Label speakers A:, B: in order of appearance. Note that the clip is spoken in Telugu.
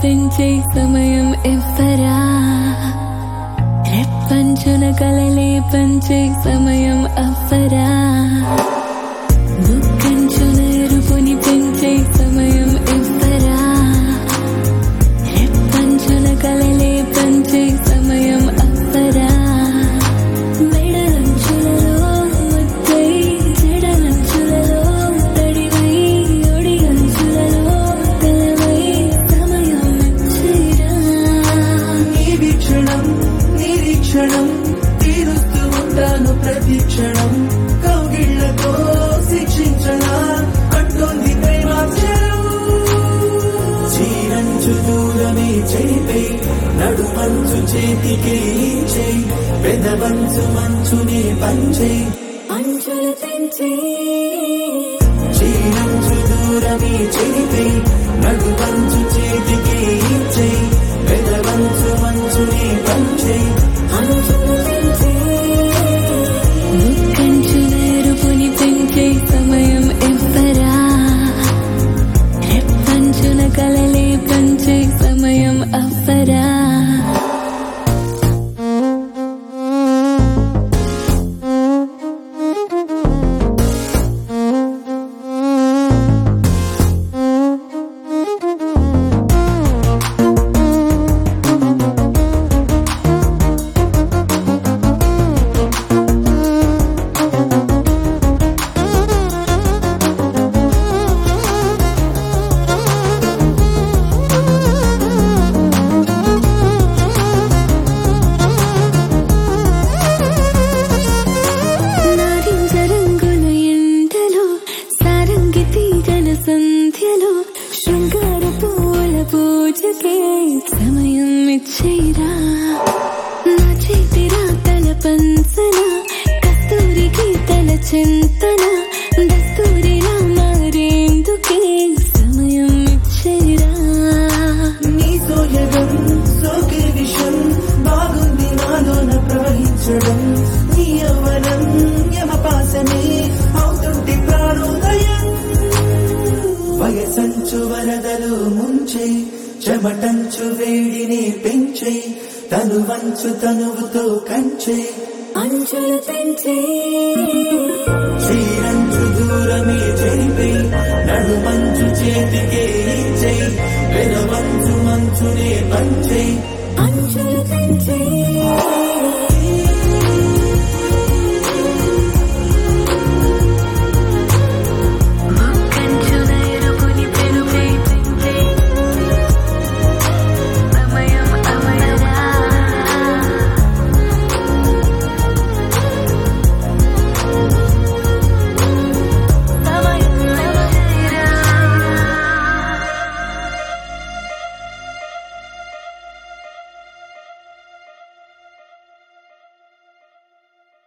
A: పెంచే సమయం ఎవ్వరా రెప్పంచున కలలే పంచే సమయం అవ్వరా బుక్కంచున ఎరుపుని పెంచే సమయం ఎవ్వరా రెప్పంచున కలలే పంచే సమయం అవ్వరా మెడలంచులలో ముద్దై జడలంచులలో తడివై ఒడి అంచులలో తలవై సమయం వచ్చేరా
B: నీది క్షణం నిరీక్షణం తీరుస్తూ ఉంటాను ప్రతి క్షణం కౌగిళ్లతో శిక్షించనా అంటోంది ప్రేమాక్షరం చీరంచు దూరమే చేపై నడుమంచు చేతికి చేయి పెదవంచు మంచునే పంచే
A: అంచులు తెంచి
B: చీరంచు దూరమే చేపై నడుమంచు చేతికి చేయి పెదవంచు మంచునే పంచే
A: అంచులు తెంచి ముక్కంచున ఎరుపుని పెంచే సమయం ఎవ్వరా రెప్పంచున కలలే పంచే సమయం అవ్వరా నారింజ రంగుల ఎండలో సారంగి తీగల సంధ్యలో శృంగార పూల పూజకే సమయం ఇచ్చేరా నా చేతి రాతల పంచన కస్తూరి గీతల చింతన దస్తూరిలా మారేందుకే సమయం ఇచ్చేరా
B: నీ సోయగం సోకే విషం బాగుంది నాలోన ప్రవహించడం నీ యవ్వనం యమపాసనే అవుతుంటే ప్రాణోదయం వయసంచు వరదలు ముంచే చెమటంచు వేడిని పెంచే తను వంచు తనువుతో కంచే
A: అంచులు పెంచే
B: చీరంచు దూరమే చేపే నడుమంచు చేతికే ఇచ్చే పెదవంచు మంచునే పంచే